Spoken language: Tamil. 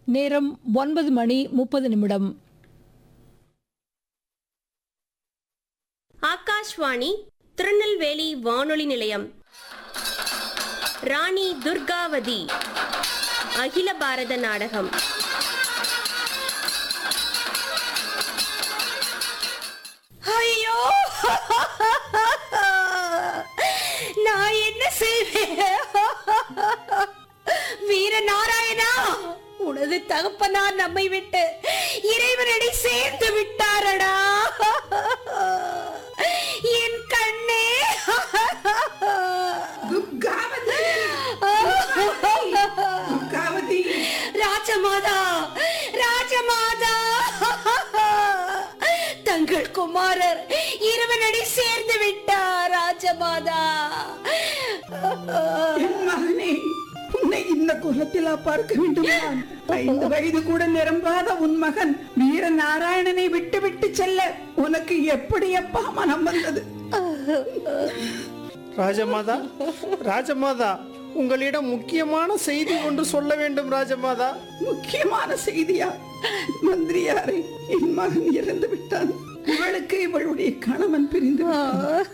நேரம் ஒன்பது மணி முப்பது நிமிடம் ஆகாஷ்வாணி திருநெல்வேலி வானொலி நிலையம் ராணி துர்காவதி அகில பாரத நாடகம் ஐயோ நான் என்ன செய்வேன் வீர நாராயணா உனது தகப்பனார் நம்மை விட்டு இறைவனடி சேர்ந்து விட்டாரடா என் கண்ணே துர்காவதி துர்காவதி ராஜமாதா ராஜமாதா தங்கள் குமாரர் இறைவனடி சேர்ந்து விட்டார் ராஜமாதா என் மகனே உன்னை இந்த குலத்திலா பார்க்க வேண்டும் நான் ஐந்து வயது கூட நிரம்பாத உன் மகன் வீர நாராயணனை விட்டு விட்டு செல்ல உனக்கு எப்படி அப்பா மனம் வந்தது ராஜமாதா ராஜமாதா உங்களிடம் முக்கியமான செய்தி ஒன்று சொல்ல வேண்டும் ராஜமாதா முக்கியமான செய்தியா மந்திரியாரை என் மகன் இறந்து விட்டான் இவளுக்கு இவளுடைய கணவன் பிரிந்து விட்டான்.